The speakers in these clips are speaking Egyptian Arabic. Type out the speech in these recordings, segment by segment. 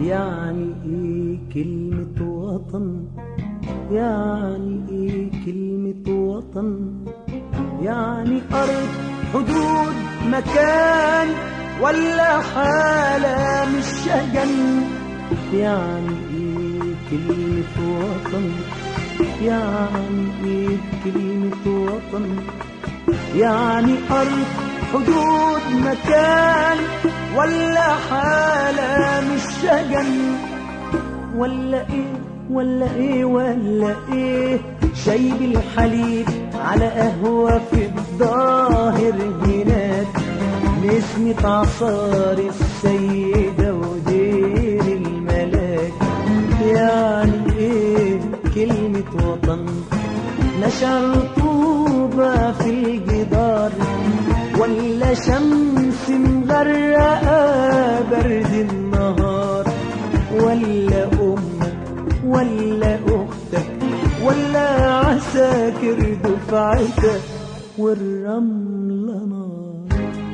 يعني ايه كلمة وطن يعني ايه كلمة وطن يعني أرض حدود مكان ولا حالة مش شجن يعني ايه كلمة وطن يعني ايه كلمة وطن يعني أرض حدود مكان ولا حالة مش شجن ولا ايه ولا ايه ولا ايه شاي بالحليب على قهوة في الظاهر هناك نسمة عصار السيدة ودير الملاك يعني ايه كلمة وطن نشر طوبة في الجدار ولا شمس مغرقة برد النهار ولا أمك ولا أختك ولا عساكر دفعتك والرملة نار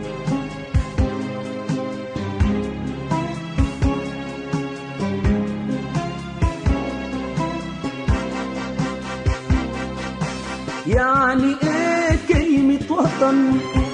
يعني ايه كلمة وطن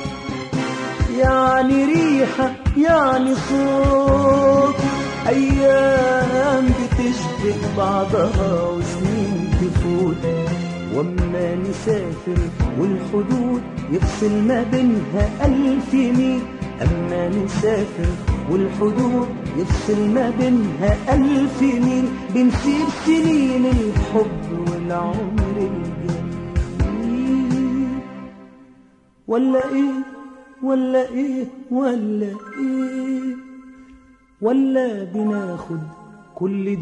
يعني ريحة يعني صوت أيام بتشبك بعضها وسنين تفوت وأما نسافر والحدود يفصل ما بينها ألف ميل أما نسافر والحدود يفصل ما بينها ألف ميل بنسيب سنين الحب والعمر الجميل ولا إيه ولا إيه ولا إيه ولا بناخد كل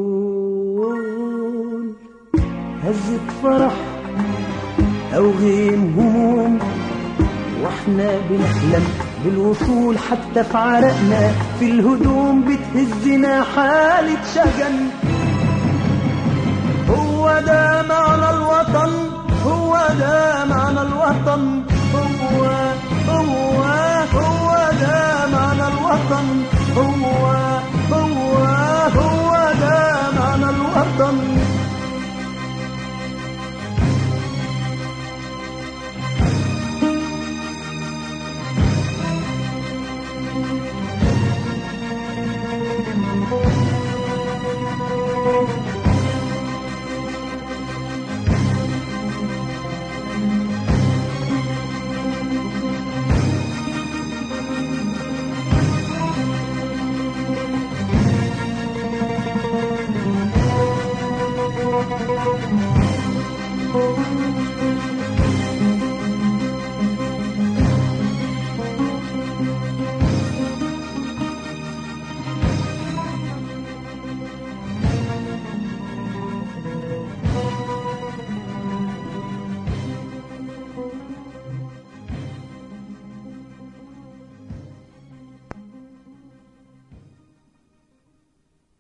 دول هزة فرح أو غيم هموم واحنا بنحلم بالوصول حتى في عرقنا في الهدوم بتهزنا حالة شجن هو ده معنى الوطن هو ده معنى الوطن هو هو هو ده معنى الوطن هو